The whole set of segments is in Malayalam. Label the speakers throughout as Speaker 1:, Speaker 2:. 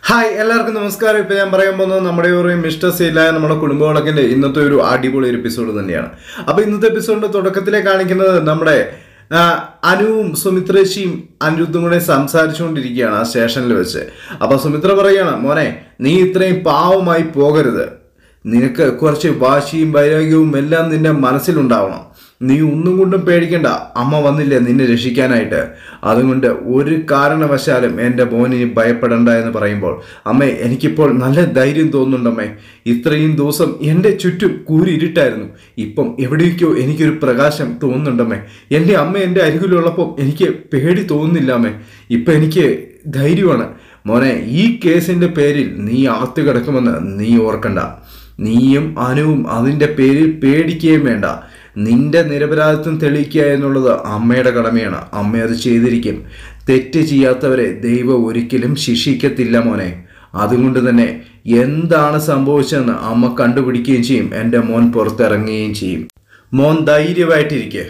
Speaker 1: ഹായ് എല്ലാവർക്കും നമസ്കാരം ഇപ്പൊ ഞാൻ പറയാൻ പോകുന്നത് നമ്മുടെ ഒരു മിസ്റ്റർ സീലായ നമ്മുടെ കുടുംബവിളക്കിന്റെ ഇന്നത്തെ ഒരു അടിപൊളി ഒരു എപ്പിസോഡ് തന്നെയാണ് അപ്പൊ ഇന്നത്തെ എപ്പിസോഡിന്റെ തുടക്കത്തിലെ കാണിക്കുന്നത് നമ്മുടെ ആ, അനുവും സുമിത്രേശിയും അനിരുദ്ധും കൂടെ സംസാരിച്ചുകൊണ്ടിരിക്കുകയാണ് ആ സ്റ്റേഷനിൽ വെച്ച് അപ്പൊ സുമിത്ര പറയാണ് മോനെ നീ ഇത്രയും പാവമായി പോകരുത് നിനക്ക് കുറച്ച് വാശിയും വൈരാഗ്യവും എല്ലാം നിന്റെ മനസ്സിലുണ്ടാവണം നീ ഒന്നും കൊണ്ടും പേടിക്കണ്ട അമ്മ വന്നില്ലേ നിന്നെ രക്ഷിക്കാനായിട്ട് അതുകൊണ്ട് ഒരു കാരണവശാലും എൻ്റെ മോനിനി ഭയപ്പെടണ്ട എന്ന് പറയുമ്പോൾ അമ്മേ എനിക്കിപ്പോൾ നല്ല ധൈര്യം തോന്നുന്നുണ്ടമ്മേ ഇത്രയും ദിവസം എൻ്റെ ചുറ്റും കൂരിരുട്ടായിരുന്നു ഇപ്പം എവിടേക്കോ എനിക്കൊരു പ്രകാശം തോന്നുന്നുണ്ടമ്മേ എൻ്റെ അമ്മ എൻ്റെ അരികിലുള്ളപ്പോൾ എനിക്ക് പേടി തോന്നുന്നില്ല അമ്മേ ഇപ്പം എനിക്ക് ധൈര്യമാണ് മോനെ ഈ കേസിൻ്റെ പേരിൽ നീ അകത്ത് കിടക്കുമെന്ന് നീ ഓർക്കണ്ട നീയും അനുവും അതിൻ്റെ പേരിൽ പേടിക്കുകയും വേണ്ട നിന്റെ നിരപരാധിത്വം തെളിയിക്കുക എന്നുള്ളത് അമ്മയുടെ കടമയാണ് അമ്മ അത് ചെയ്തിരിക്കും തെറ്റ് ചെയ്യാത്തവരെ ദൈവം ഒരിക്കലും ശിക്ഷിക്കത്തില്ല മോനെ അതുകൊണ്ട് തന്നെ എന്താണ് സംഭവിച്ചതെന്ന് അമ്മ കണ്ടുപിടിക്കുകയും ചെയ്യും എൻ്റെ മോൻ പുറത്തിറങ്ങുകയും ചെയ്യും മോൻ ധൈര്യമായിട്ടിരിക്കെ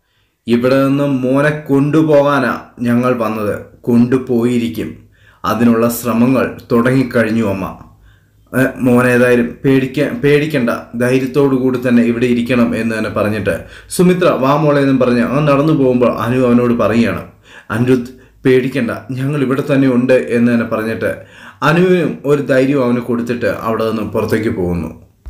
Speaker 1: ഇവിടെ നിന്ന് മോനെ കൊണ്ടുപോകാനാ ഞങ്ങൾ വന്നത് കൊണ്ടുപോയിരിക്കും അതിനുള്ള ശ്രമങ്ങൾ തുടങ്ങിക്കഴിഞ്ഞു അമ്മ ഏ, മോനേതായാലും പേടിക്കാൻ പേടിക്കണ്ട ധൈര്യത്തോടു കൂടി തന്നെ ഇവിടെ ഇരിക്കണം എന്ന് തന്നെ പറഞ്ഞിട്ട് സുമിത്ര വാ മോളെ എന്നും പറഞ്ഞ് അവൻ നടന്നു പോകുമ്പോൾ അനു അവനോട് പറയുകയാണ് അനിരുദ്ധ് പേടിക്കണ്ട ഞങ്ങൾ ഇവിടെ തന്നെ ഉണ്ട് എന്ന് തന്നെ പറഞ്ഞിട്ട് അനുവിനും ഒരു ധൈര്യം അവന് കൊടുത്തിട്ട് അവിടെ നിന്ന് പുറത്തേക്ക് പോകുന്നു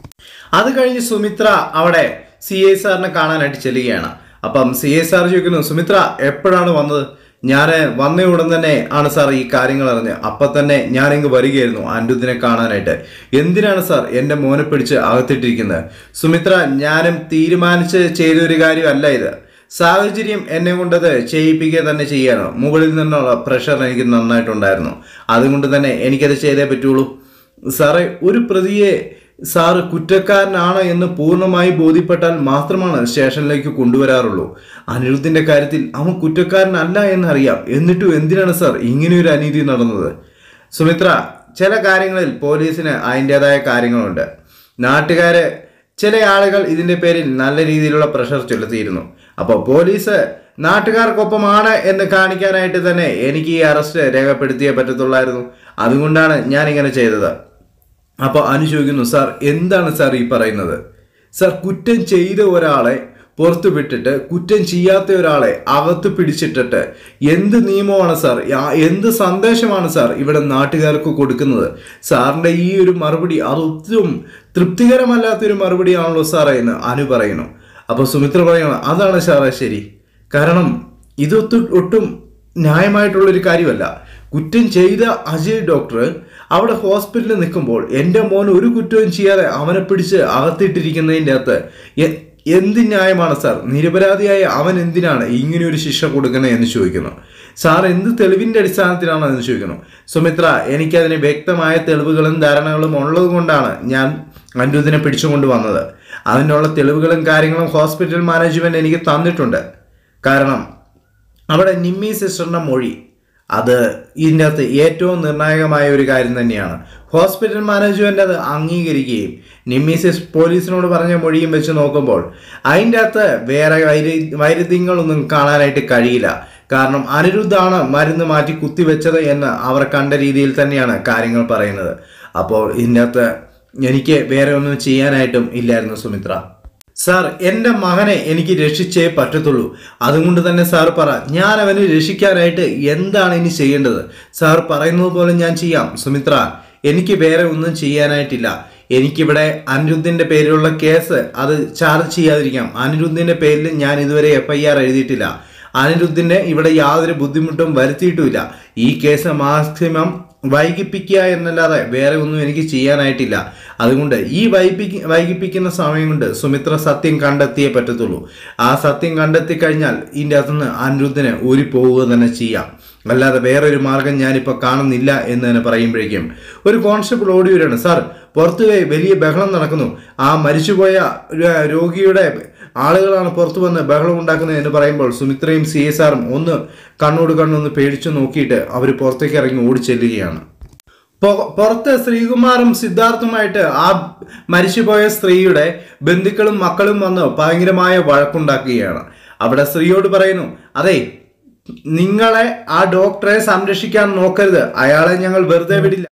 Speaker 1: അത് കഴിഞ്ഞ് സുമിത്ര അവിടെ സി ഐ സാറിനെ കാണാനായിട്ട് ചെല്ലുകയാണ് അപ്പം സി ഐ സാർ ചോദിക്കുന്നു സുമിത്ര എപ്പോഴാണ് വന്നത് ഞാൻ വന്ന ഉടൻ തന്നെ ആണ് സാർ ഈ കാര്യങ്ങൾ അറിഞ്ഞ് അപ്പം തന്നെ ഞാൻ ഇങ്ങ് വരികയായിരുന്നു അനിരുദ്ധിനെ കാണാനായിട്ട് എന്തിനാണ് സാർ എൻ്റെ മോനെ പിടിച്ച് അകത്തിട്ടിരിക്കുന്നത് സുമിത്ര ഞാനും തീരുമാനിച്ച് ചെയ്തൊരു കാര്യമല്ല ഇത് സാഹചര്യം എന്നെ കൊണ്ടത് ചെയ്യിപ്പിക്കുക തന്നെ ചെയ്യാനോ മുകളിൽ നിന്നുള്ള പ്രഷർ എനിക്ക് നന്നായിട്ടുണ്ടായിരുന്നു അതുകൊണ്ട് തന്നെ എനിക്കത് ചെയ്തേ പറ്റുള്ളൂ സാറേ ഒരു പ്രതിയെ സാറ് കുറ്റക്കാരനാണ് എന്ന് പൂർണ്ണമായി ബോധ്യപ്പെട്ടാൽ മാത്രമാണ് സ്റ്റേഷനിലേക്ക് കൊണ്ടുവരാറുള്ളൂ അനിരുദ്ധിന്റെ കാര്യത്തിൽ അവൻ കുറ്റക്കാരനല്ല എന്നറിയാം എന്നിട്ടും എന്തിനാണ് സാർ ഇങ്ങനെയൊരു അനീതി നടന്നത് സുമിത്ര ചില കാര്യങ്ങളിൽ പോലീസിന് അതിൻ്റെതായ കാര്യങ്ങളുണ്ട് നാട്ടുകാര് ചില ആളുകൾ ഇതിന്റെ പേരിൽ നല്ല രീതിയിലുള്ള പ്രഷർ ചെലുത്തിയിരുന്നു അപ്പോൾ പോലീസ് നാട്ടുകാർക്കൊപ്പമാണ് എന്ന് കാണിക്കാനായിട്ട് തന്നെ എനിക്ക് ഈ അറസ്റ്റ് രേഖപ്പെടുത്തിയേ പറ്റത്തുള്ളായിരുന്നു അതുകൊണ്ടാണ് ഞാൻ ഇങ്ങനെ ചെയ്തത് അപ്പോൾ അനു ചോദിക്കുന്നു സാർ എന്താണ് സാർ ഈ പറയുന്നത് സാർ കുറ്റം ചെയ്ത ഒരാളെ പുറത്തു വിട്ടിട്ട് കുറ്റം ചെയ്യാത്ത ഒരാളെ അകത്ത് പിടിച്ചിട്ടിട്ട് എന്ത് നിയമമാണ് സാർ ആ- എന്ത് സന്ദേശമാണ് സാർ ഇവിടെ നാട്ടുകാർക്ക് കൊടുക്കുന്നത് സാറിൻ്റെ ഈ ഒരു മറുപടി അതൊട്ടും തൃപ്തികരമല്ലാത്തൊരു മറുപടിയാണല്ലോ സാറേ എന്ന് അനു പറയുന്നു അപ്പോൾ സുമിത്ര പറയണം അതാണ് സാറേ ശരി കാരണം ഇതൊട്ടും ഒട്ടും ന്യായമായിട്ടുള്ളൊരു കാര്യമല്ല കുറ്റം ചെയ്ത അജയ് ഡോക്ടർ അവിടെ ഹോസ്പിറ്റലിൽ നിൽക്കുമ്പോൾ എൻ്റെ മോൻ ഒരു കുറ്റവും ചെയ്യാതെ അവനെ പിടിച്ച് അകത്തിട്ടിരിക്കുന്നതിൻ്റെ അകത്ത് എ- എന്ത് ന്യായമാണ് സാർ നിരപരാധിയായ അവൻ എന്തിനാണ് ഇങ്ങനെ ഒരു ശിക്ഷ കൊടുക്കുന്നത് എന്ന് ചോദിക്കുന്നു സാർ എന്ത് തെളിവിൻ്റെ അടിസ്ഥാനത്തിലാണ് എന്ന് ചോദിക്കുന്നു സുമിത്ര എനിക്കതിന് വ്യക്തമായ തെളിവുകളും ധാരണകളും ഉള്ളത് കൊണ്ടാണ് ഞാൻ അനിരുദ്ധിനെ പിടിച്ചുകൊണ്ട് വന്നത് അതിനുള്ള തെളിവുകളും കാര്യങ്ങളും ഹോസ്പിറ്റൽ മാനേജ്മെൻറ്റ് എനിക്ക് തന്നിട്ടുണ്ട് കാരണം അവിടെ നിമ്മി സിസ്റ്ററിൻ്റെ മൊഴി അത് ഇതിൻ്റെ അകത്ത് ഏറ്റവും നിർണായകമായ ഒരു കാര്യം തന്നെയാണ് ഹോസ്പിറ്റൽ മാനേജ്മെൻ്റ് അത് അംഗീകരിക്കുകയും നിമ്മി സിസ് പോലീസിനോട് പറഞ്ഞ മൊഴിയും വെച്ച് നോക്കുമ്പോൾ അതിൻ്റെ അകത്ത് വേറെ വൈര വൈരുദ്ധ്യങ്ങളൊന്നും കാണാനായിട്ട് കഴിയില്ല കാരണം അനിരുദ്ധാണ് മരുന്ന് മാറ്റി കുത്തിവെച്ചത് എന്ന് അവർ കണ്ട രീതിയിൽ തന്നെയാണ് കാര്യങ്ങൾ പറയുന്നത് അപ്പോൾ ഇതിൻ്റെ അകത്ത് എനിക്ക് വേറെ ഒന്നും ചെയ്യാനായിട്ടും ഇല്ലായിരുന്നു സുമിത്ര സാർ എൻ്റെ മകനെ എനിക്ക് രക്ഷിച്ചേ പറ്റത്തുള്ളൂ അതുകൊണ്ട് തന്നെ സാർ പറ ഞാൻ അവനെ രക്ഷിക്കാനായിട്ട് എന്താണ് ഇനി ചെയ്യേണ്ടത് സാർ പറയുന്നത് പോലെ ഞാൻ ചെയ്യാം സുമിത്ര എനിക്ക് വേറെ ഒന്നും ചെയ്യാനായിട്ടില്ല എനിക്കിവിടെ അനിരുദ്ധിൻ്റെ പേരിലുള്ള കേസ് അത് ചാർജ് ചെയ്യാതിരിക്കാം അനിരുദ്ധിൻ്റെ പേരിൽ ഞാൻ ഇതുവരെ എഫ് ഐ ആർ എഴുതിയിട്ടില്ല അനിരുദ്ധിന് ഇവിടെ യാതൊരു ബുദ്ധിമുട്ടും വരുത്തിയിട്ടുമില്ല ഈ കേസ് മാക്സിമം വൈകിപ്പിക്കുക എന്നല്ലാതെ വേറെ ഒന്നും എനിക്ക് ചെയ്യാനായിട്ടില്ല അതുകൊണ്ട് ഈ വൈകിപ്പി വൈകിപ്പിക്കുന്ന സമയം കൊണ്ട് സുമിത്ര സത്യം കണ്ടെത്തിയേ പറ്റത്തുള്ളൂ ആ സത്യം കണ്ടെത്തി കഴിഞ്ഞാൽ ഇതിൻ്റെ അകത്തുനിന്ന് അനിരുദ്ധന് ഊരിപ്പോവുക തന്നെ ചെയ്യാം അല്ലാതെ വേറൊരു മാർഗം ഞാനിപ്പോൾ കാണുന്നില്ല എന്ന് തന്നെ പറയുമ്പോഴേക്കും ഒരു കോൺസ്റ്റബിൾ ഓടി വരികയാണ് സാർ പുറത്തു പോയി വലിയ ബഹളം നടക്കുന്നു ആ മരിച്ചുപോയ ര- രോഗിയുടെ ആളുകളാണ് പുറത്തു വന്ന് ബഹളം ഉണ്ടാക്കുന്നത് എന്ന് പറയുമ്പോൾ സുമിത്രയും സി എസ് ആറും ഒന്ന് കണ്ണോട് കണ്ണൊന്ന് പേടിച്ചു നോക്കിയിട്ട് അവർ പുറത്തേക്ക് ഇറങ്ങി ഓടിച്ചെല്ലുകയാണ് പൊ- പുറത്ത് ശ്രീകുമാറും സിദ്ധാർത്ഥുമായിട്ട് ആ മരിച്ചുപോയ സ്ത്രീയുടെ ബന്ധുക്കളും മക്കളും വന്ന് ഭയങ്കരമായ വഴക്കുണ്ടാക്കുകയാണ് അവിടെ സ്ത്രീയോട് പറയുന്നു അതെ നിങ്ങളെ ആ ഡോക്ടറെ സംരക്ഷിക്കാൻ നോക്കരുത് അയാളെ ഞങ്ങൾ വെറുതെ വിടില്ല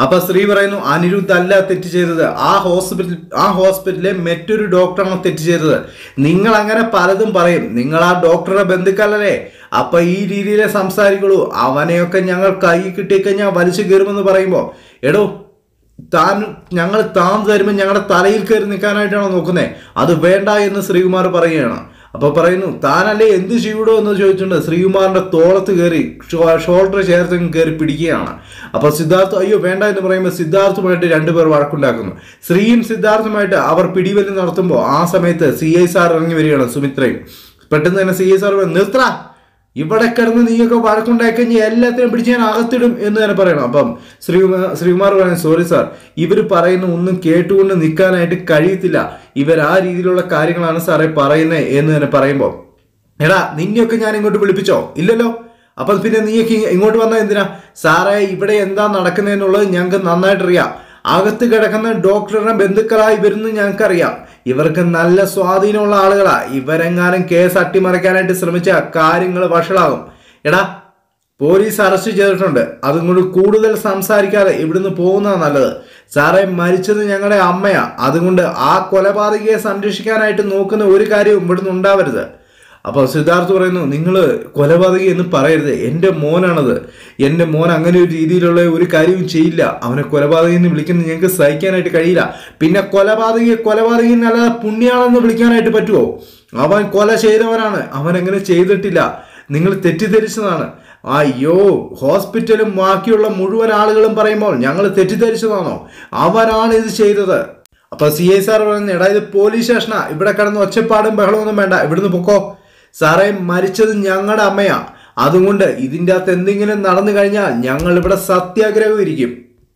Speaker 1: അപ്പൊ സ്ത്രീ പറയുന്നു അനിരുദ്ധ് അല്ല തെറ്റ് ചെയ്തത് ആ ഹോസ്പിറ്റൽ ആ ഹോസ്പിറ്റലിലെ മറ്റൊരു ഡോക്ടറാണ് തെറ്റ് ചെയ്തത് നിങ്ങൾ അങ്ങനെ പലതും പറയും നിങ്ങൾ ആ ഡോക്ടറുടെ ബന്ധുക്കളല്ലേ അപ്പൊ ഈ രീതിയിലെ സംസാരിക്കുള്ളൂ അവനെയൊക്കെ ഞങ്ങൾ കൈ കിട്ടിക്കഴിഞ്ഞാൽ വലിച്ചു കയറുമെന്ന് പറയുമ്പോ എടോ താൻ ഞങ്ങൾ താൻ തരുമ്പോൾ ഞങ്ങളുടെ തലയിൽ കയറി നിൽക്കാനായിട്ടാണോ നോക്കുന്നത് അത് വേണ്ട എന്ന് ശ്രീകുമാർ പറയുകയാണ് അപ്പൊ പറയുന്നു താനല്ലേ എന്ത് ചെയ്യൂടോ എന്ന് ചോദിച്ചിട്ടുണ്ട് ശ്രീകുമാറിന്റെ തോളത്ത് കയറി ഷോൾഡർ ചേർത്ത് കയറി പിടിക്കുകയാണ് അപ്പൊ സിദ്ധാർത്ഥ് അയ്യോ വേണ്ട എന്ന് പറയുമ്പോൾ സിദ്ധാർത്ഥുമായിട്ട് രണ്ടുപേർ വഴക്കുണ്ടാക്കുന്നു ശ്രീയും സിദ്ധാർത്ഥുമായിട്ട് അവർ പിടിവലി നടത്തുമ്പോൾ ആ സമയത്ത് സി ഐ സാർ ഇറങ്ങി വരികയാണ് സുമിത്രയും പെട്ടെന്ന് തന്നെ സി ഐ സാർ നിർത്തറ ഇവിടെ കിടന്ന് നീയൊക്കെ വഴക്കുണ്ടാക്കി കഴിഞ്ഞാൽ എല്ലാത്തിനും പിടിച്ച് ഞാൻ അകത്തിടും എന്ന് തന്നെ പറയണം അപ്പം ശ്രീകുമാർ ശ്രീകുമാർ പറയുന്നത് സോറി സാർ ഇവർ പറയുന്ന ഒന്നും കേട്ടുകൊണ്ട് നിൽക്കാനായിട്ട് കഴിയത്തില്ല ഇവർ ആ രീതിയിലുള്ള കാര്യങ്ങളാണ് സാറേ പറയുന്നത് എന്ന് തന്നെ പറയുമ്പോൾ എടാ നിന്നെയൊക്കെ ഞാൻ ഇങ്ങോട്ട് വിളിപ്പിച്ചോ ഇല്ലല്ലോ അപ്പം പിന്നെ നീയൊക്കെ ഇ- ഇങ്ങോട്ട് വന്നാൽ എന്തിനാ സാറേ ഇവിടെ എന്താ നടക്കുന്നതെന്നുള്ളത് ഞങ്ങൾക്ക് നന്നായിട്ട് അറിയാം അകത്ത് കിടക്കുന്ന ഡോക്ടറുടെ ബന്ധുക്കളായി വരുന്നു ഞങ്ങൾക്കറിയാം ഇവർക്ക് നല്ല സ്വാധീനമുള്ള ആളുകളാ ഇവരെങ്ങാനും കേസ് അട്ടിമറിക്കാനായിട്ട് ശ്രമിച്ച കാര്യങ്ങൾ വഷളാകും എടാ പോലീസ് അറസ്റ്റ് ചെയ്തിട്ടുണ്ട് അതുകൊണ്ട് കൂടുതൽ സംസാരിക്കാതെ ഇവിടുന്ന് പോകുന്നതാണ് നല്ലത് സാറേ മരിച്ചത് ഞങ്ങളുടെ അമ്മയാ അതുകൊണ്ട് ആ കൊലപാതകയെ സംരക്ഷിക്കാനായിട്ട് നോക്കുന്ന ഒരു കാര്യവും ഇവിടുന്ന് ഉണ്ടാവരുത് അപ്പോൾ സിദ്ധാർത്ഥ് പറയുന്നു നിങ്ങൾ കൊലപാതകി എന്ന് പറയരുത് എൻ്റെ മോനാണത് എൻ്റെ മോൻ അങ്ങനെ ഒരു രീതിയിലുള്ള ഒരു കാര്യവും ചെയ്യില്ല അവനെ കൊലപാതകി എന്ന് വിളിക്കുന്നത് ഞങ്ങൾക്ക് സഹിക്കാനായിട്ട് കഴിയില്ല പിന്നെ കൊലപാതകി കൊലപാതകി എന്നല്ലാതെ പുണ്യാളെന്ന് വിളിക്കാനായിട്ട് പറ്റുമോ അവൻ കൊല ചെയ്തവനാണ് അവൻ അങ്ങനെ ചെയ്തിട്ടില്ല നിങ്ങൾ തെറ്റിദ്ധരിച്ചതാണ് അയ്യോ ഹോസ്പിറ്റലും ബാക്കിയുള്ള മുഴുവൻ ആളുകളും പറയുമ്പോൾ ഞങ്ങൾ തെറ്റിദ്ധരിച്ചതാണോ അവനാണ് ഇത് ചെയ്തത് അപ്പൊ സി ഐ സാർ പറഞ്ഞു എടാ ഇത് പോലീസ് സ്റ്റേഷനാ ഇവിടെ കിടന്ന് ഒച്ചപ്പാടും ബഹളമൊന്നും വേണ്ട ഇവിടുന്ന് പൊക്കോ സാറേ മരിച്ചത് ഞങ്ങളുടെ അമ്മയാ അതുകൊണ്ട് ഇതിൻ്റെ അകത്ത് എന്തെങ്കിലും നടന്നു കഴിഞ്ഞാൽ ഞങ്ങൾ ഇവിടെ സത്യാഗ്രഹം ഇരിക്കും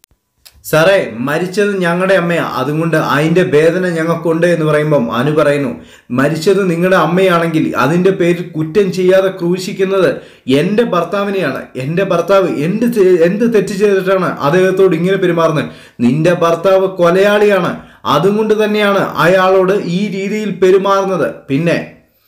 Speaker 1: സാറേ മരിച്ചത് ഞങ്ങളുടെ അമ്മയാ അതുകൊണ്ട് അതിന്റെ വേദന ഞങ്ങൾക്കുണ്ട് എന്ന് പറയുമ്പം അനു പറയുന്നു മരിച്ചത് നിങ്ങളുടെ അമ്മയാണെങ്കിൽ അതിന്റെ പേരിൽ കുറ്റം ചെയ്യാതെ ക്രൂശിക്കുന്നത് എൻ്റെ ഭർത്താവിനെയാണ് എൻ്റെ ഭർത്താവ് എന്ത് ചെ- എന്ത് തെറ്റ് ചെയ്തിട്ടാണ് അദ്ദേഹത്തോട് ഇങ്ങനെ പെരുമാറുന്നത് നിന്റെ ഭർത്താവ് കൊലയാളിയാണ് അതുകൊണ്ട് തന്നെയാണ് അയാളോട് ഈ രീതിയിൽ പെരുമാറുന്നത് പിന്നെ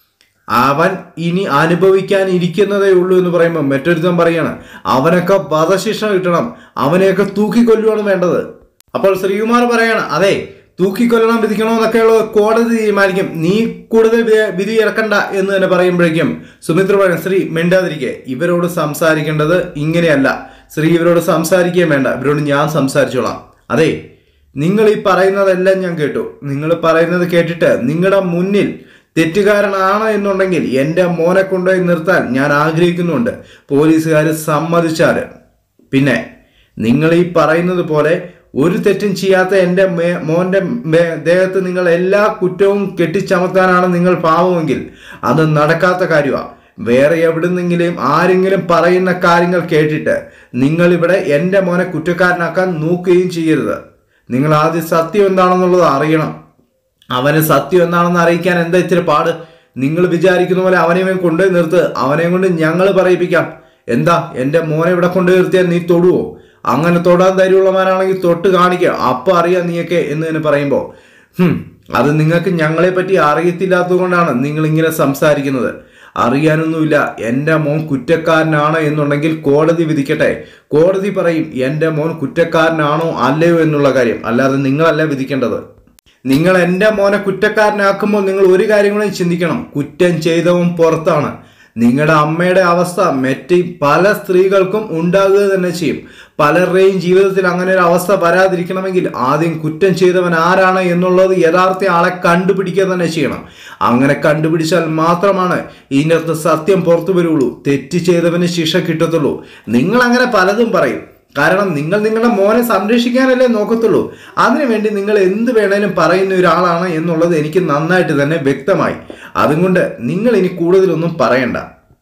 Speaker 1: അവൻ ഇനി അനുഭവിക്കാൻ ഇരിക്കുന്നതേ ഉള്ളൂ എന്ന് പറയുമ്പോൾ മറ്റൊരുത്തൻ പറയാണ് അവനൊക്കെ വധശിക്ഷ കിട്ടണം അവനെയൊക്കെ തൂക്കിക്കൊല്ലുവാണ് വേണ്ടത് അപ്പോൾ ശ്രീകുമാർ പറയാണ് അതെ തൂക്കിക്കൊല്ലണം വിധിക്കണോ എന്നൊക്കെയുള്ള കോടതി തീരുമാനിക്കും നീ കൂടുതൽ വി- വിധി ഇറക്കണ്ട എന്ന് തന്നെ പറയുമ്പോഴേക്കും സുമിത്ര പറയും ശ്രീ മിണ്ടാതിരിക്കെ ഇവരോട് സംസാരിക്കേണ്ടത് ഇങ്ങനെയല്ല ശ്രീ ഇവരോട് സംസാരിക്കുകയും വേണ്ട ഇവരോട് ഞാൻ സംസാരിച്ചോളാം അതെ നിങ്ങൾ ഈ പറയുന്നതെല്ലാം ഞാൻ കേട്ടു നിങ്ങൾ പറയുന്നത് കേട്ടിട്ട് നിങ്ങളുടെ മുന്നിൽ തെറ്റുകാരനാണ് എന്നുണ്ടെങ്കിൽ എൻ്റെ മോനെ കൊണ്ടുപോയി നിർത്താൻ ഞാൻ ആഗ്രഹിക്കുന്നുണ്ട് പോലീസുകാർ സമ്മതിച്ചാൽ പിന്നെ നിങ്ങൾ ഈ പറയുന്നത് പോലെ ഒരു തെറ്റും ചെയ്യാത്ത എൻ്റെ മേ- മോൻ്റെ മേ- ദേഹത്ത് നിങ്ങൾ എല്ലാ കുറ്റവും കെട്ടിച്ചമർത്താനാണ് നിങ്ങൾ പാവമെങ്കിൽ അത് നടക്കാത്ത കാര്യമാണ് വേറെ എവിടുന്നെങ്കിലും ആരെങ്കിലും പറയുന്ന കാര്യങ്ങൾ കേട്ടിട്ട് നിങ്ങൾ ഇവിടെ എൻ്റെ മോനെ കുറ്റക്കാരനാക്കാൻ നോക്കുകയും ചെയ്യരുത് നിങ്ങൾ ആദ്യം സത്യം എന്താണെന്നുള്ളത് അറിയണം അവന് സത്യം എന്താണെന്ന് അറിയിക്കാൻ എന്താ ഇച്ചിരി പാട് നിങ്ങൾ വിചാരിക്കുന്ന പോലെ അവനെ ഇവൻ കൊണ്ടുപോയി നിർത്ത് അവനെ കൊണ്ട് ഞങ്ങൾ പറയിപ്പിക്കാം എന്താ എൻ്റെ മോനെ ഇവിടെ കൊണ്ടുപോയി നിർത്തിയാൽ നീ തൊടുവോ അങ്ങനെ തൊടാൻ ധൈര്യമുള്ളവനാണെങ്കിൽ തൊട്ട് കാണിക്കുക അപ്പൊ അറിയാം നീയൊക്കെ എന്ന് തന്നെ പറയുമ്പോൾ ഹും അത് നിങ്ങൾക്ക് ഞങ്ങളെ പറ്റി അറിയത്തില്ലാത്തത് കൊണ്ടാണ് നിങ്ങൾ ഇങ്ങനെ സംസാരിക്കുന്നത് അറിയാനൊന്നുമില്ല എൻ്റെ മോൻ കുറ്റക്കാരനാണ് എന്നുണ്ടെങ്കിൽ കോടതി വിധിക്കട്ടെ കോടതി പറയും എൻ്റെ മോൻ കുറ്റക്കാരനാണോ അല്ലയോ എന്നുള്ള കാര്യം അല്ലാതെ നിങ്ങളല്ല വിധിക്കേണ്ടത് നിങ്ങൾ എൻ്റെ മോനെ കുറ്റക്കാരനാക്കുമ്പോൾ നിങ്ങൾ ഒരു കാര്യം കൂടെ ചിന്തിക്കണം കുറ്റം ചെയ്തവൻ പുറത്താണ് നിങ്ങളുടെ അമ്മയുടെ അവസ്ഥ മറ്റ് പല സ്ത്രീകൾക്കും ഉണ്ടാകുക തന്നെ ചെയ്യും പലരുടെയും ജീവിതത്തിൽ അങ്ങനെ ഒരു അവസ്ഥ വരാതിരിക്കണമെങ്കിൽ ആദ്യം കുറ്റം ചെയ്തവൻ ആരാണ് എന്നുള്ളത് യഥാർത്ഥ ആളെ കണ്ടുപിടിക്കുക തന്നെ ചെയ്യണം അങ്ങനെ കണ്ടുപിടിച്ചാൽ മാത്രമാണ് ഇതിനകത്ത് സത്യം പുറത്തു വരുള്ളൂ തെറ്റ് ചെയ്തവന് ശിക്ഷ കിട്ടത്തുള്ളൂ നിങ്ങൾ അങ്ങനെ പലതും പറയും കാരണം നിങ്ങൾ നിങ്ങളുടെ മോനെ സംരക്ഷിക്കാനല്ലേ നോക്കത്തുള്ളൂ അതിനുവേണ്ടി നിങ്ങൾ എന്ത് വേണേലും പറയുന്ന ഒരാളാണ് എന്നുള്ളത് എനിക്ക് നന്നായിട്ട് തന്നെ വ്യക്തമായി അതുകൊണ്ട് നിങ്ങൾ ഇനി കൂടുതലൊന്നും പറയണ്ട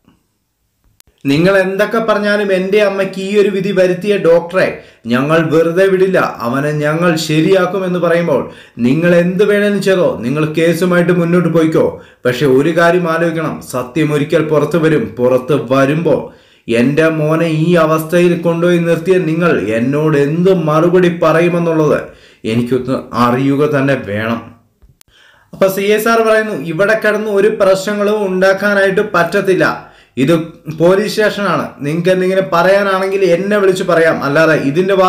Speaker 1: നിങ്ങൾ എന്തൊക്കെ പറഞ്ഞാലും എൻ്റെ അമ്മയ്ക്ക് ഈ ഒരു വിധി വരുത്തിയ ഡോക്ടറെ ഞങ്ങൾ വെറുതെ വിടില്ല അവനെ ഞങ്ങൾ ശരിയാക്കുമെന്ന് പറയുമ്പോൾ നിങ്ങൾ എന്ത് വേണമെന്ന് ചെയ്തോ നിങ്ങൾ കേസുമായിട്ട് മുന്നോട്ട് പോയിക്കോ പക്ഷെ ഒരു കാര്യം ആലോചിക്കണം സത്യം ഒരിക്കൽ പുറത്തു വരും പുറത്ത് വരുമ്പോൾ എൻ്റെ മോനെ ഈ അവസ്ഥയിൽ കൊണ്ടുപോയി നിർത്തിയ നിങ്ങൾ എന്നോട് എന്ത് മറുപടി പറയുമെന്നുള്ളത് എനിക്കൊന്ന് അറിയുക തന്നെ വേണം അപ്പൊ സി എസ് ആർ പറയുന്നു ഇവിടെ കിടന്ന് ഒരു പ്രശ്നങ്ങളും ഉണ്ടാക്കാനായിട്ട് പറ്റത്തില്ല ഇത് പോലീസ് സ്റ്റേഷനാണ് നിങ്ങൾക്ക് എന്തെങ്കിലും പറയാനാണെങ്കിൽ എന്നെ വിളിച്ച് പറയാം അല്ലാതെ ഇതിന്റെ വാദക്കം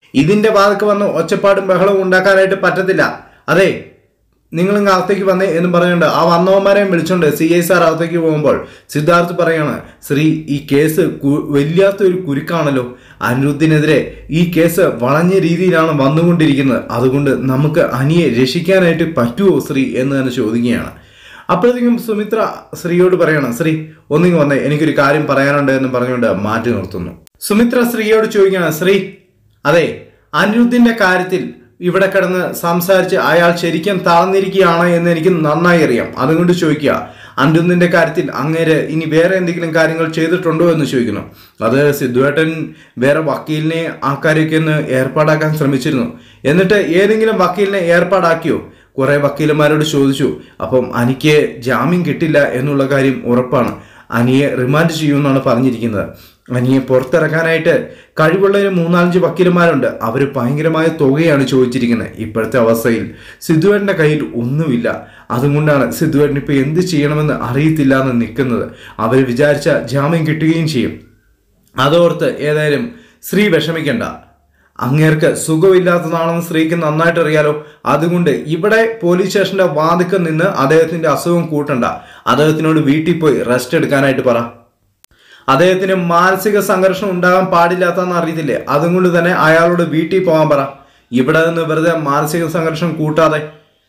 Speaker 1: ഇതിന്റെ വാതക്ക് വന്ന് ഒച്ചപ്പാടും ബഹളവും ഉണ്ടാക്കാനായിട്ട് പറ്റത്തില്ല അതെ നിങ്ങൾ ഇങ്ങ് അകത്തേക്ക് വന്നേ എന്നും പറഞ്ഞുകൊണ്ട് ആ വന്നവന്മാരെയും വിളിച്ചോണ്ട് സി ഐ സാർ അകത്തേക്ക് പോകുമ്പോൾ സിദ്ധാർത്ഥ് പറയാണ് ശ്രീ ഈ കേസ് കു- വല്ലാത്ത ഒരു കുരുക്കാണല്ലോ അനിരുദ്ധിനെതിരെ ഈ കേസ് വളഞ്ഞ രീതിയിലാണ് വന്നുകൊണ്ടിരിക്കുന്നത് അതുകൊണ്ട് നമുക്ക് അനിയെ രക്ഷിക്കാനായിട്ട് പറ്റുമോ ശ്രീ എന്ന് തന്നെ ചോദിക്കുകയാണ് അപ്പോഴത്തേക്കും സുമിത്ര ശ്രീയോട് പറയണം ശ്രീ ഒന്നിങ്ങ് വന്നേ എനിക്കൊരു കാര്യം പറയാനുണ്ട് എന്ന് പറഞ്ഞുകൊണ്ട് മാറ്റി നിർത്തുന്നു സുമിത്ര ശ്രീയോട് ചോദിക്കുകയാണ് ശ്രീ അതെ അനിരുദ്ധിന്റെ കാര്യത്തിൽ ഇവിടെ കിടന്ന് സംസാരിച്ച് അയാൾ ശരിക്കും തളർന്നിരിക്കുകയാണ് എന്ന് എനിക്ക് നന്നായി അറിയാം അതുകൊണ്ട് ചോദിക്കുക അനിരുദ്ധിന്റെ കാര്യത്തിൽ അങ്ങേര് ഇനി വേറെ എന്തെങ്കിലും കാര്യങ്ങൾ ചെയ്തിട്ടുണ്ടോ എന്ന് ചോദിക്കുന്നു അത് സിദ്ധുവേട്ടൻ വേറെ വക്കീലിനെ ആൾക്കാരെയൊക്കെ ഒന്ന് ഏർപ്പാടാക്കാൻ ശ്രമിച്ചിരുന്നു എന്നിട്ട് ഏതെങ്കിലും വക്കീലിനെ ഏർപ്പാടാക്കിയോ കുറെ വക്കീലന്മാരോട് ചോദിച്ചു അപ്പം അനിക്ക് ജാമ്യം കിട്ടില്ല എന്നുള്ള കാര്യം ഉറപ്പാണ് അനിയെ റിമാൻഡ് ചെയ്യുമെന്നാണ് പറഞ്ഞിരിക്കുന്നത് അനിയെ പുറത്തിറക്കാനായിട്ട് കഴിവുള്ള ഒരു മൂന്നാലഞ്ച് വക്കീലന്മാരുണ്ട് അവർ ഭയങ്കരമായ തുകയാണ് ചോദിച്ചിരിക്കുന്നത് ഇപ്പോഴത്തെ അവസ്ഥയിൽ സിദ്ധുവേട്ടൻ്റെ കയ്യിൽ ഒന്നുമില്ല അതുകൊണ്ടാണ് സിദ്ധുവേട്ടൻ ഇപ്പോൾ എന്ത് ചെയ്യണമെന്ന് അറിയത്തില്ല എന്ന് നിൽക്കുന്നത് അവർ വിചാരിച്ച ജാമ്യം കിട്ടുകയും ചെയ്യും അതോർത്ത് ഏതായാലും സ്ത്രീ വിഷമിക്കണ്ട അങ്ങേർക്ക് സുഖമില്ലാത്തതാണെന്ന് സ്ത്രീക്ക് നന്നായിട്ട് അറിയാലോ അതുകൊണ്ട് ഇവിടെ പോലീസ് സ്റ്റേഷന്റെ വാതിക്ക് നിന്ന് അദ്ദേഹത്തിന്റെ അസുഖം കൂട്ടണ്ട അദ്ദേഹത്തിനോട് വീട്ടിൽ പോയി റെസ്റ്റ് എടുക്കാനായിട്ട് പറ അദ്ദേഹത്തിന് മാനസിക സംഘർഷം ഉണ്ടാകാൻ പാടില്ലാത്തതെന്ന് അറിയത്തില്ലേ അതുകൊണ്ട് തന്നെ അയാളോട് വീട്ടിൽ പോകാൻ പറ ഇവിടെ നിന്ന് വെറുതെ മാനസിക സംഘർഷം കൂട്ടാതെ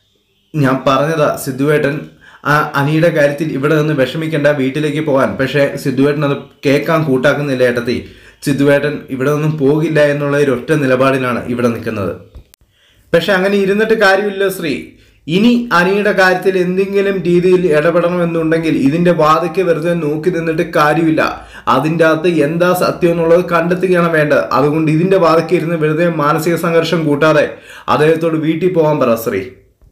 Speaker 1: ഞാൻ പറഞ്ഞതാ സിദ്ധുവേട്ടൻ ആ അനിയുടെ കാര്യത്തിൽ ഇവിടെ നിന്ന് വിഷമിക്കേണ്ട വീട്ടിലേക്ക് പോകാൻ പക്ഷേ സിദ്ധുവേട്ടൻ അത് കേൾക്കാൻ കൂട്ടാക്കുന്നില്ല ഏട്ടത്തി സിദ്ധുവേട്ടൻ ഇവിടെ നിന്നും പോകില്ല എന്നുള്ള ഒരു ഒറ്റ നിലപാടിലാണ് ഇവിടെ നിൽക്കുന്നത് പക്ഷെ അങ്ങനെ ഇരുന്നിട്ട് കാര്യമില്ല ശ്രീ ഇനി അനിയുടെ കാര്യത്തിൽ എന്തെങ്കിലും രീതിയിൽ ഇടപെടണമെന്നുണ്ടെങ്കിൽ ഇതിന്റെ വാതയ്ക്ക് വെറുതെ നോക്കി നിന്നിട്ട് കാര്യമില്ല അതിൻ്റെ അകത്ത് എന്താ സത്യം എന്നുള്ളത് കണ്ടെത്തുകയാണ് വേണ്ടത് അതുകൊണ്ട് ഇതിന്റെ വാതയ്ക്ക് ഇരുന്ന് വെറുതെ മാനസിക സംഘർഷം കൂട്ടാതെ അദ്ദേഹത്തോട് വീട്ടിൽ പോകാൻ പറ ശ്രീ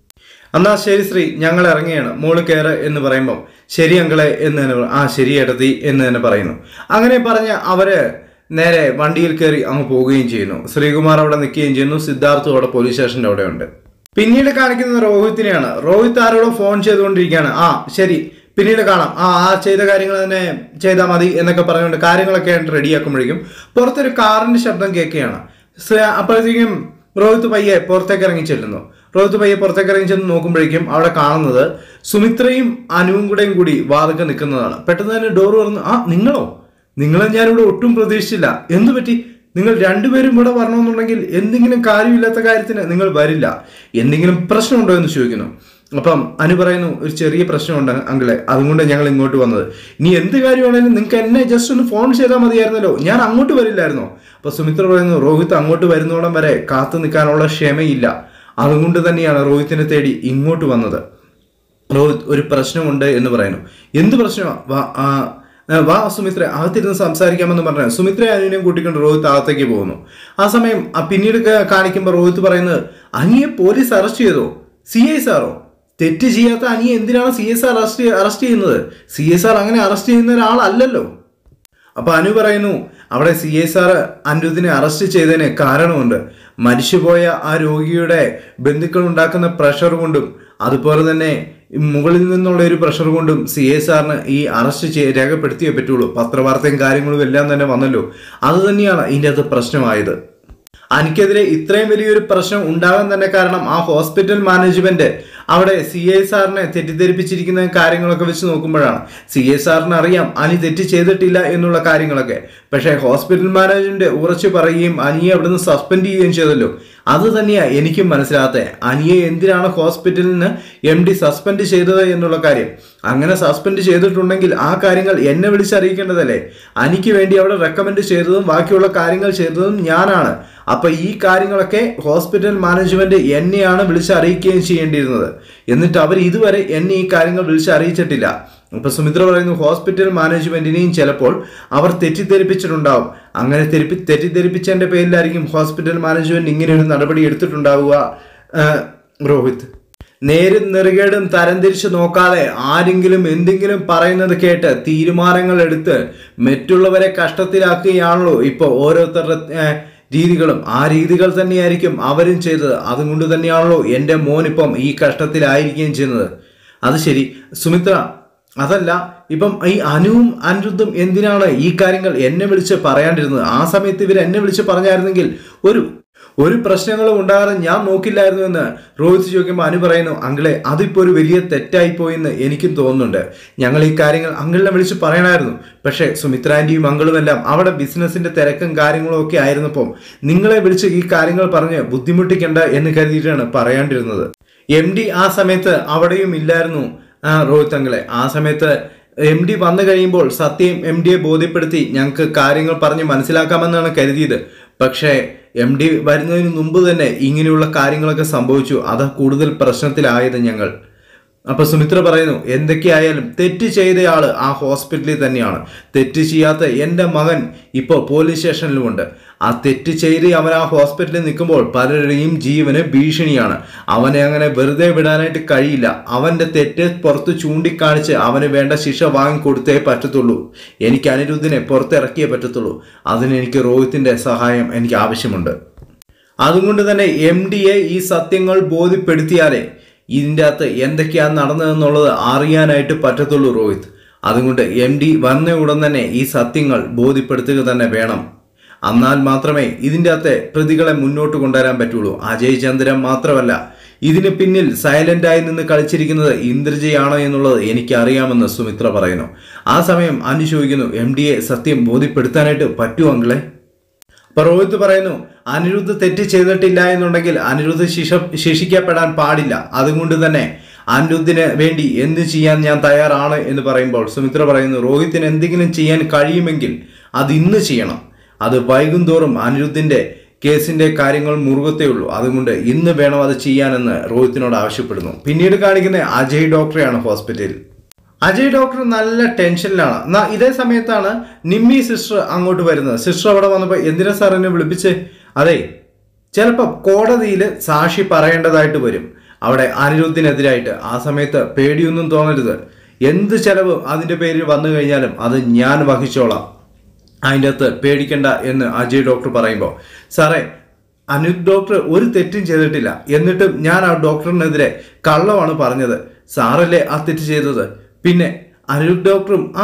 Speaker 1: എന്നാ ശരി ശ്രീ ഞങ്ങൾ ഇറങ്ങിയാണ് മോള് കയറ് എന്ന് പറയുമ്പം ശരി അങ്കളെ എന്ന് തന്നെ പറ- ആ ശരി എടത്തി എന്ന് തന്നെ പറയുന്നു അങ്ങനെ പറഞ്ഞ് അവര് നേരെ വണ്ടിയിൽ കയറി അങ്ങ് പോവുകയും ചെയ്യുന്നു ശ്രീകുമാർ അവിടെ നിൽക്കുകയും ചെയ്യുന്നു സിദ്ധാർത്ഥും അവിടെ പോലീസ് സ്റ്റേഷന്റെ അവിടെ ഉണ്ട് പിന്നീട് കാണിക്കുന്നത് രോഹിത്തിനെയാണ് രോഹിത് ആരോടും ഫോൺ ചെയ്തുകൊണ്ടിരിക്കുകയാണ് ആ ശരി പിന്നീട് കാണാം ആ ആ ചെയ്ത കാര്യങ്ങൾ തന്നെ ചെയ്താൽ മതി എന്നൊക്കെ പറഞ്ഞുകൊണ്ട് കാര്യങ്ങളൊക്കെ റെഡിയാക്കുമ്പോഴേക്കും പുറത്തൊരു കാറിന്റെ ശബ്ദം കേൾക്കുകയാണ് സ- അപ്പോഴത്തേക്കും റോഹിത് പയ്യെ പുറത്തേക്ക് ഇറങ്ങി ചെല്ലുന്നു റോഹിത് പയ്യെ പുറത്തേക്ക് ഇറങ്ങി ചെന്ന് നോക്കുമ്പോഴേക്കും അവിടെ കാണുന്നത് സുമിത്രയും അനുവും കൂടെയും കൂടി വാതൊക്കെ നിൽക്കുന്നതാണ് പെട്ടെന്ന് തന്നെ ഡോർ തുറന്ന് ആ നിങ്ങളോ നിങ്ങളെ ഞാനിവിടെ ഒട്ടും പ്രതീക്ഷിച്ചില്ല എന്തു പറ്റി നിങ്ങൾ രണ്ടുപേരും ഇവിടെ വരണമെന്നുണ്ടെങ്കിൽ എന്തെങ്കിലും കാര്യമില്ലാത്ത കാര്യത്തിന് നിങ്ങൾ വരില്ല എന്തെങ്കിലും പ്രശ്നമുണ്ടോ എന്ന് ചോദിക്കുന്നു അപ്പം അനു പറയുന്നു ഒരു ചെറിയ പ്രശ്നമുണ്ട് അങ്കിളെ അതുകൊണ്ട് ഞങ്ങൾ ഇങ്ങോട്ട് വന്നത് ഇനി എന്ത് കാര്യമാണെങ്കിലും നിങ്ങൾക്ക് എന്നെ ജസ്റ്റ് ഒന്ന് ഫോൺ ചെയ്താൽ മതിയായിരുന്നല്ലോ ഞാൻ അങ്ങോട്ട് വരില്ലായിരുന്നോ അപ്പൊ സുമിത്ര പറയുന്നു രോഹിത് അങ്ങോട്ട് വരുന്നോളം വരെ കാത്തു നിൽക്കാനുള്ള ക്ഷമയില്ല അതുകൊണ്ട് തന്നെയാണ് രോഹിത്തിനെ തേടി ഇങ്ങോട്ട് വന്നത് രോഹിത് ഒരു പ്രശ്നമുണ്ട് എന്ന് പറയുന്നു എന്ത് പ്രശ്നമാണ് വാ ആ, ആ, വാ സുമിത്ര അകത്തിരുന്ന് സംസാരിക്കാമെന്ന് പറഞ്ഞു സുമിത്ര അനുവിനെയും കൂട്ടിക്കൊണ്ട് രോഹിത് അകത്തേക്ക് പോകുന്നു ആ സമയം ആ പിന്നീട് ക- കാണിക്കുമ്പോൾ രോഹിത് പറയുന്നത് അനിയെ പോലീസ് അറസ്റ്റ് ചെയ്തോ സി ഐ സാറോ തെറ്റ് ചെയ്യാത്ത അനിയെ എന്തിനാണ് C S R arrest arrest ചെയ്യുന്നത് സി എസ് ആർ അങ്ങനെ അറസ്റ്റ് ചെയ്യുന്ന ഒരാളല്ലല്ലോ അപ്പൊ അനു പറയുന്നു അവിടെ സി എസ് ആർ അനിരുദ്ധിനെ അറസ്റ്റ് ചെയ്തതിന് കാരണമുണ്ട് മരിച്ചുപോയ ആ രോഗിയുടെ ബന്ധുക്കൾ ഉണ്ടാക്കുന്ന പ്രഷർ കൊണ്ടും അതുപോലെ തന്നെ മുകളിൽ നിന്നുള്ള ഒരു പ്രഷർ കൊണ്ടും സി എസ് ആറിന് ഈ അറസ്റ്റ് ചെയ്യ രേഖപ്പെടുത്തിയേ പറ്റുള്ളൂ പത്രവാർത്തയും കാര്യങ്ങളും എല്ലാം തന്നെ വന്നല്ലോ അത് തന്നെയാണ് ഇതിൻ്റെ അകത്ത് പ്രശ്നമായത് എനിക്കെതിരെ ഇത്രയും വലിയൊരു പ്രശ്നം ഉണ്ടാകാൻ തന്നെ കാരണം ആ ഹോസ്പിറ്റൽ മാനേജ്മെന്റ് അവിടെ സി ഐ സാറിനെ തെറ്റിദ്ധരിപ്പിച്ചിരിക്കുന്ന കാര്യങ്ങളൊക്കെ വെച്ച് നോക്കുമ്പോഴാണ് സി ഐ സാറിന് അറിയാം അനി തെറ്റ് ചെയ്തിട്ടില്ല എന്നുള്ള കാര്യങ്ങളൊക്കെ പക്ഷേ ഹോസ്പിറ്റൽ മാനേജ്മെന്റ് ഉറച്ചു പറയുകയും അനിയെ അവിടുന്ന് സസ്പെൻഡ് ചെയ്യുകയും ചെയ്തല്ലോ അത് തന്നെയാണ് എനിക്കും മനസ്സിലാകാത്തത് അനിയെ എന്തിനാണ് ഹോസ്പിറ്റലിൽ നിന്ന് എം ഡി സസ്പെൻഡ് ചെയ്തത് എന്നുള്ള കാര്യം അങ്ങനെ സസ്പെൻഡ് ചെയ്തിട്ടുണ്ടെങ്കിൽ ആ കാര്യങ്ങൾ എന്നെ വിളിച്ചറിയിക്കേണ്ടതല്ലേ അനിക്ക് വേണ്ടി അവിടെ റെക്കമെൻഡ് ചെയ്തതും ബാക്കിയുള്ള കാര്യങ്ങൾ ചെയ്തതും ഞാനാണ് അപ്പൊ ഈ കാര്യങ്ങളൊക്കെ ഹോസ്പിറ്റൽ മാനേജ്മെന്റ് എന്നെയാണ് വിളിച്ചറിയിക്കുകയും ചെയ്യേണ്ടിയിരുന്നത് എന്നിട്ട് അവർ ഇതുവരെ എന്നെ ഈ കാര്യങ്ങൾ വിളിച്ചറിയിച്ചിട്ടില്ല ഇപ്പൊ സുമിത്ര പറയുന്നു ഹോസ്പിറ്റൽ മാനേജ്മെന്റിനെയും ചിലപ്പോൾ അവർ തെറ്റിദ്ധരിപ്പിച്ചിട്ടുണ്ടാവും അങ്ങനെ തെരിപ്പി തെറ്റിദ്ധരിപ്പിച്ചതിന്റെ പേരിലായിരിക്കും ഹോസ്പിറ്റൽ മാനേജ്മെന്റ് ഇങ്ങനെ ഒരു നടപടി എടുത്തിട്ടുണ്ടാവുക ആ, രോഹിത് നേരും നെറുകേടും തരംതിരിച്ച് നോക്കാതെ ആരെങ്കിലും എന്തെങ്കിലും പറയുന്നത് കേട്ട് തീരുമാനങ്ങൾ എടുത്ത് മറ്റുള്ളവരെ കഷ്ടത്തിലാക്കുകയാണല്ലോ ഇപ്പോൾ ഓരോരുത്തരുടെ ഏ, രീതികളും ആ രീതികൾ തന്നെയായിരിക്കും അവരും ചെയ്തത് അതുകൊണ്ട് തന്നെയാണല്ലോ എൻ്റെ മോൻ ഇപ്പം ഈ കഷ്ടത്തിലായിരിക്കുകയും ചെയ്യുന്നത് അത് ശരി സുമിത്ര അതല്ല ഇപ്പം ഈ അനുവും അനിരുദ്ധും എന്തിനാണ് ഈ കാര്യങ്ങൾ എന്നെ വിളിച്ച് പറയാണ്ടിരുന്നത് ആ സമയത്ത് ഇവർ എന്നെ വിളിച്ച് പറഞ്ഞായിരുന്നെങ്കിൽ ഒരു ഒരു പ്രശ്നങ്ങളും ഉണ്ടാകാതെ ഞാൻ നോക്കില്ലായിരുന്നു എന്ന് രോഹിത് ചോദിക്കുമ്പോൾ അനു പറയുന്നു അങ്കിളെ അതിപ്പോൾ ഒരു വലിയ തെറ്റായി പോയെന്ന് എനിക്കും തോന്നുന്നുണ്ട് ഞങ്ങൾ ഈ കാര്യങ്ങൾ അങ്കിളിനെ വിളിച്ച് പറയണമായിരുന്നു പക്ഷേ സുമിത്രാൻ്റെയും അങ്കിളും എല്ലാം അവിടെ ബിസിനസിന്റെ തിരക്കും കാര്യങ്ങളും ഒക്കെ ആയിരുന്നപ്പം നിങ്ങളെ വിളിച്ച് ഈ കാര്യങ്ങൾ പറഞ്ഞ് ബുദ്ധിമുട്ടിക്കണ്ട എന്ന് കരുതിയിട്ടാണ് പറയാണ്ടിരുന്നത് എം ഡി ആ സമയത്ത് അവിടെയും ഇല്ലായിരുന്നു ആ രോഹിത് അങ്കിളെ ആ സമയത്ത് എം ഡി വന്നു കഴിയുമ്പോൾ സത്യം എം ഡിയെ ബോധ്യപ്പെടുത്തി ഞങ്ങൾക്ക് കാര്യങ്ങൾ പറഞ്ഞ് മനസ്സിലാക്കാമെന്നാണ് കരുതിയത് പക്ഷേ എം ഡി വരുന്നതിന് മുമ്പ് തന്നെ ഇങ്ങനെയുള്ള കാര്യങ്ങളൊക്കെ സംഭവിച്ചു അത് കൂടുതൽ പ്രശ്നത്തിലായത് ഞങ്ങൾ അപ്പൊ സുമിത്ര പറയുന്നു എന്തൊക്കെയായാലും തെറ്റ് ചെയ്തയാള് ആ ഹോസ്പിറ്റലിൽ തന്നെയാണ് തെറ്റ് ചെയ്യാത്ത എൻ്റെ മകൻ ഇപ്പോൾ പോലീസ് സ്റ്റേഷനിലുമുണ്ട് ആ തെറ്റ് ചെയ്ത് അവൻ ആ ഹോസ്പിറ്റലിൽ നിൽക്കുമ്പോൾ പലരുടെയും ജീവന് ഭീഷണിയാണ് അവനെ അങ്ങനെ വെറുതെ വിടാനായിട്ട് കഴിയില്ല അവന്റെ തെറ്റ് പുറത്ത് ചൂണ്ടിക്കാണിച്ച് അവന് വേണ്ട ശിക്ഷ വാങ്ങിക്കൊടുത്തേ പറ്റത്തുള്ളൂ എനിക്ക് അനിരുദ്ധിനെ പുറത്തിറക്കിയേ പറ്റത്തുള്ളൂ അതിന് എനിക്ക് രോഹിത്തിന്റെ സഹായം എനിക്ക് ആവശ്യമുണ്ട് അതുകൊണ്ട് തന്നെ എം ഡിയെ ഈ സത്യങ്ങൾ ബോധ്യപ്പെടുത്തിയാലേ ഇതിൻ്റെ അകത്ത് എന്തൊക്കെയാണ് നടന്നതെന്നുള്ളത് അറിയാനായിട്ട് പറ്റത്തുള്ളൂ രോഹിത് അതുകൊണ്ട് എം ഡി വന്ന ഉടൻ തന്നെ ഈ സത്യങ്ങൾ ബോധ്യപ്പെടുത്തുക തന്നെ വേണം എന്നാൽ മാത്രമേ ഇതിൻ്റെ അകത്തെ പ്രതികളെ മുന്നോട്ട് കൊണ്ടുവരാൻ പറ്റുള്ളൂ അജയ് ചന്ദ്രൻ മാത്രമല്ല ഇതിന് പിന്നിൽ സൈലന്റായി നിന്ന് കളിച്ചിരിക്കുന്നത് ഇന്ദ്രജയാണോ എന്നുള്ളത് എനിക്കറിയാമെന്ന് സുമിത്ര പറയുന്നു ആ സമയം അനു ചോദിക്കുന്നു എം ഡിയെ സത്യം ബോധ്യപ്പെടുത്താനായിട്ട് പറ്റുമോ അങ്കിളെ അപ്പൊ രോഹിത് പറയുന്നു അനിരുദ്ധ് തെറ്റ് ചെയ്തിട്ടില്ല എന്നുണ്ടെങ്കിൽ അനിരുദ്ധ് ശിക്ഷ ശിക്ഷിക്കപ്പെടാൻ പാടില്ല അതുകൊണ്ട് തന്നെ അനിരുദ്ധിന് വേണ്ടി എന്ത് ചെയ്യാൻ ഞാൻ തയ്യാറാണ് എന്ന് പറയുമ്പോൾ സുമിത്ര പറയുന്നു രോഹിത്തിന് എന്തെങ്കിലും ചെയ്യാൻ കഴിയുമെങ്കിൽ അത് ഇന്ന് ചെയ്യണം അത് വൈകുന്തോറും അനിരുദ്ധിന്റെ കേസിന്റെ കാര്യങ്ങൾ മുറുകത്തേ ഉള്ളൂ അതുകൊണ്ട് ഇന്ന് വേണം അത് ചെയ്യാനെന്ന് രോഹിത്തിനോട് ആവശ്യപ്പെടുന്നു പിന്നീട് കാണിക്കുന്ന അജയ് ഡോക്ടറെയാണ് ഹോസ്പിറ്റലിൽ അജയ് ഡോക്ടർ നല്ല ടെൻഷനിലാണ് എന്നാ ഇതേ സമയത്താണ് നിമ്മി സിസ്റ്റർ അങ്ങോട്ട് വരുന്നത് സിസ്റ്റർ അവിടെ വന്നപ്പോൾ എന്തിനാ സാർ എന്നെ വിളിപ്പിച്ച് അതെ ചിലപ്പോൾ കോടതിയിൽ സാക്ഷി പറയേണ്ടതായിട്ട് വരും അവിടെ അനിരുദ്ധിനെതിരായിട്ട് ആ സമയത്ത് പേടിയൊന്നും തോന്നരുത് എന്ത് ചെലവ് അതിൻ്റെ പേരിൽ വന്നു കഴിഞ്ഞാലും അത് ഞാൻ വഹിച്ചോളാം അതിൻ്റെ അകത്ത് പേടിക്കണ്ട എന്ന് അജയ് ഡോക്ടർ പറയുമ്പോൾ സാറേ അനിൽ ഡോക്ടർ ഒരു തെറ്റും ചെയ്തിട്ടില്ല എന്നിട്ടും ഞാൻ ആ ഡോക്ടറിനെതിരെ കള്ളമാണ് പറഞ്ഞത് സാറല്ലേ ആ തെറ്റ് ചെയ്തത് പിന്നെ അനിൽ ഡോക്ടറും ആ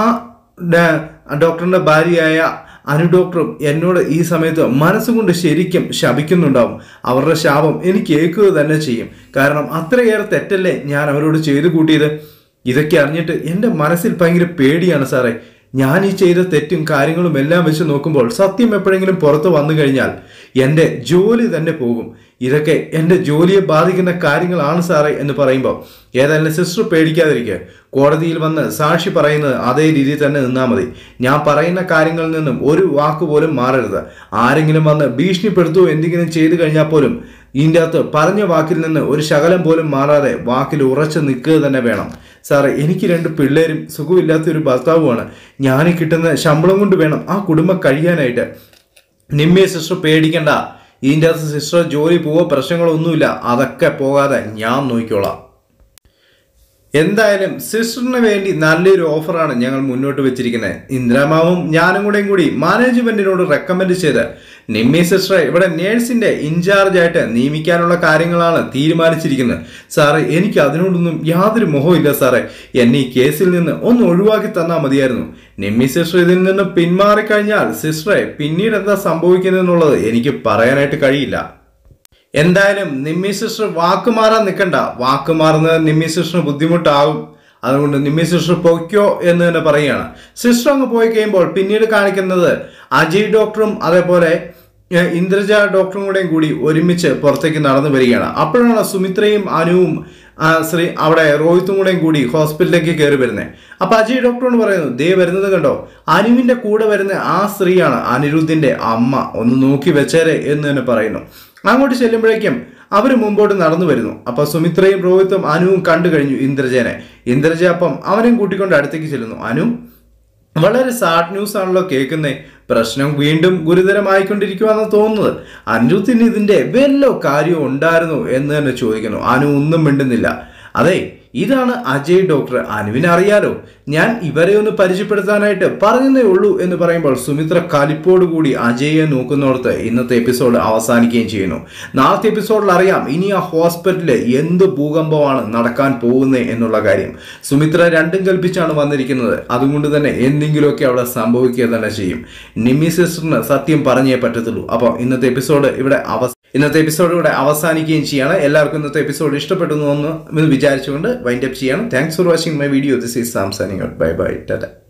Speaker 1: ഡ- ഡോക്ടറിന്റെ ഭാര്യയായ അനു ഡോക്ടറും എന്നോട് ഈ സമയത്ത് മനസ്സുകൊണ്ട് ശരിക്കും ശപിക്കുന്നുണ്ടാവും അവരുടെ ശാപം എനിക്ക് ഏൽക്കുക തന്നെ ചെയ്യും കാരണം അത്രയേറെ തെറ്റല്ലേ ഞാൻ അവരോട് ചെയ്തു കൂട്ടിയത് ഇതൊക്കെ അറിഞ്ഞിട്ട് എൻ്റെ മനസ്സിൽ ഭയങ്കര പേടിയാണ് സാറേ ഞാൻ ഈ ചെയ്ത തെറ്റും കാര്യങ്ങളും എല്ലാം വെച്ച് നോക്കുമ്പോൾ സത്യം എപ്പോഴെങ്കിലും പുറത്ത് വന്നു കഴിഞ്ഞാൽ എൻ്റെ ജോലി തന്നെ പോകും ഇതൊക്കെ എൻ്റെ ജോലിയെ ബാധിക്കുന്ന കാര്യങ്ങളാണ് സാറേ എന്ന് പറയുമ്പോൾ ഏതായാലും സിസ്റ്റർ പേടിക്കാതിരിക്കുക കോടതിയിൽ വന്ന് സാക്ഷി പറയുന്നത് അതേ രീതിയിൽ തന്നെ നിന്നാൽ മതി ഞാൻ പറയുന്ന കാര്യങ്ങളിൽ നിന്നും ഒരു വാക്ക് പോലും മാറരുത് ആരെങ്കിലും വന്ന് ഭീഷണിപ്പെടുത്തുകയോ എന്തെങ്കിലും ചെയ്തു കഴിഞ്ഞാൽ പോലും ഇതിൻ്റെ അകത്ത് പറഞ്ഞ വാക്കിൽ നിന്ന് ഒരു ശകലം പോലും മാറാതെ വാക്കിൽ ഉറച്ചു നിൽക്കുക തന്നെ വേണം സാറേ എനിക്ക് രണ്ട് പിള്ളേരും സുഖമില്ലാത്ത ഒരു ഭർത്താവുമാണ് ഞാൻ ഈ കിട്ടുന്ന ശമ്പളം കൊണ്ട് വേണം ആ കുടുംബം കഴിയാനായിട്ട് നിമ്മിയെ സിസ്റ്റർ പേടിക്കണ്ട ഇതിൻ്റെ അകത്ത് സിസ്റ്റർ ജോലി പോവോ പ്രശ്നങ്ങളൊന്നുമില്ല അതൊക്കെ പോകാതെ ഞാൻ നോക്കിക്കോളാം എന്തായാലും സിസ്റ്ററിന് വേണ്ടി നല്ലൊരു ഓഫറാണ് ഞങ്ങൾ മുന്നോട്ട് വെച്ചിരിക്കുന്നത് ഇന്ദിരാമാവും ഞാനും കൂടെയും കൂടി മാനേജ്മെന്റിനോട് റെക്കമെൻഡ് ചെയ്ത് നിമ്മി സിസ്റ്ററെ ഇവിടെ നേഴ്സിന്റെ ഇൻചാർജ് ആയിട്ട് നിയമിക്കാനുള്ള കാര്യങ്ങളാണ് തീരുമാനിച്ചിരിക്കുന്നത് സാറേ എനിക്ക് അതിനോടൊന്നും യാതൊരു മോഹമില്ല സാറേ എന്നെ ഈ കേസിൽ നിന്ന് ഒന്ന് ഒഴിവാക്കി തന്നാൽ മതിയായിരുന്നു നിമ്മി സിസ്റ്റർ ഇതിൽ നിന്ന് പിന്മാറിക്കഴിഞ്ഞാൽ സിസ്റ്ററെ പിന്നീട് എന്താ സംഭവിക്കുന്നതെന്നുള്ളത് എനിക്ക് പറയാനായിട്ട് കഴിയില്ല എന്തായാലും നിമ്മി സിസ്റ്റർ വാക്ക് മാറാൻ നിൽക്കണ്ട വാക്ക് മാറുന്നത് നിമ്മി സിസ്റ്ററിന് ബുദ്ധിമുട്ടാകും അതുകൊണ്ട് നിമ്മി സിസ്റ്റർ പൊയ്ക്കോ എന്ന് തന്നെ പറയുകയാണ് സിസ്റ്റർ അങ്ങ് പോയി കഴിയുമ്പോൾ പിന്നീട് കാണിക്കുന്നത് അജയ് ഡോക്ടറും അതേപോലെ ഏഹ്, ഇന്ദ്രജ ഡോക്ടറും കൂടെയും കൂടി ഒരുമിച്ച് പുറത്തേക്ക് നടന്നു വരികയാണ് അപ്പോഴാണ് സുമിത്രയും അനുവും ആ, ശ്രീ അവിടെ റോഹിത്തും കൂടെയും കൂടി ഹോസ്പിറ്റലിലേക്ക് കയറി വരുന്നത് അപ്പൊ അജയ് ഡോക്ടറോട് പറയുന്നു ദേ വരുന്നത് കണ്ടോ അനുവിന്റെ കൂടെ വരുന്ന ആ സ്ത്രീയാണ് അനിരുദ്ധിന്റെ അമ്മ ഒന്ന് നോക്കി വെച്ചേരെ എന്ന് തന്നെ പറയുന്നു അങ്ങോട്ട് ചെല്ലുമ്പോഴേക്കും അവർ മുമ്പോട്ട് നടന്നു വരുന്നു അപ്പൊ സുമിത്രയും രോഹിത്തും അനുവും കണ്ടു കഴിഞ്ഞു ഇന്ദ്രജനെ ഇന്ദ്രജ അപ്പം അവനെയും കൂട്ടിക്കൊണ്ട് അടുത്തേക്ക് ചെല്ലുന്നു അനു വളരെ സാഡ് ന്യൂസ് ആണല്ലോ കേൾക്കുന്നേ പ്രശ്നം വീണ്ടും ഗുരുതരമായിക്കൊണ്ടിരിക്കുവാന്ന് തോന്നുന്നത് അനിരുദ്ധിന് ഇതിന്റെ വല്ലോ കാര്യം ഉണ്ടായിരുന്നു എന്ന് തന്നെ ചോദിക്കുന്നു അനു ഒന്നും മിണ്ടുന്നില്ല അതെ ഇതാണ് അജയ് ഡോക്ടർ അനുവിനെ അറിയാലോ ഞാൻ ഇവരെ ഒന്ന് പരിചയപ്പെടുത്താനായിട്ട് പറഞ്ഞതേ ഉള്ളൂ എന്ന് പറയുമ്പോൾ സുമിത്ര കലിപ്പോടുകൂടി അജയെ നോക്കുന്നിടത്ത് ഇന്നത്തെ എപ്പിസോഡ് അവസാനിക്കുകയും ചെയ്യുന്നു നാളത്തെ എപ്പിസോഡിൽ അറിയാം ഇനി ആ ഹോസ്പിറ്റലിൽ എന്ത് ഭൂകമ്പമാണ് നടക്കാൻ പോകുന്നത് എന്നുള്ള കാര്യം സുമിത്ര രണ്ടും കൽപ്പിച്ചാണ് വന്നിരിക്കുന്നത് അതുകൊണ്ട് തന്നെ എന്തെങ്കിലുമൊക്കെ അവിടെ സംഭവിക്കുക തന്നെ ചെയ്യും നിമി സിസ്റ്ററിന് സത്യം പറഞ്ഞേ പറ്റത്തുള്ളൂ അപ്പോൾ ഇന്നത്തെ എപ്പിസോഡ് ഇവിടെ അവസ് ഇന്നത്തെ എപ്പിസോഡ് ഇവിടെ അവസാനിക്കുകയും ചെയ്യാണ് എല്ലാവർക്കും ഇന്നത്തെ എപ്പിസോഡ് ഇഷ്ടപ്പെട്ടു എന്ന് വിചാരിച്ചുകൊണ്ട് വൈൻഡ് അപ്പ് ചെയ്യാണ് thanks for watching my video this is സാംസാനിങ് ബൈ ബൈ ടാറ്റ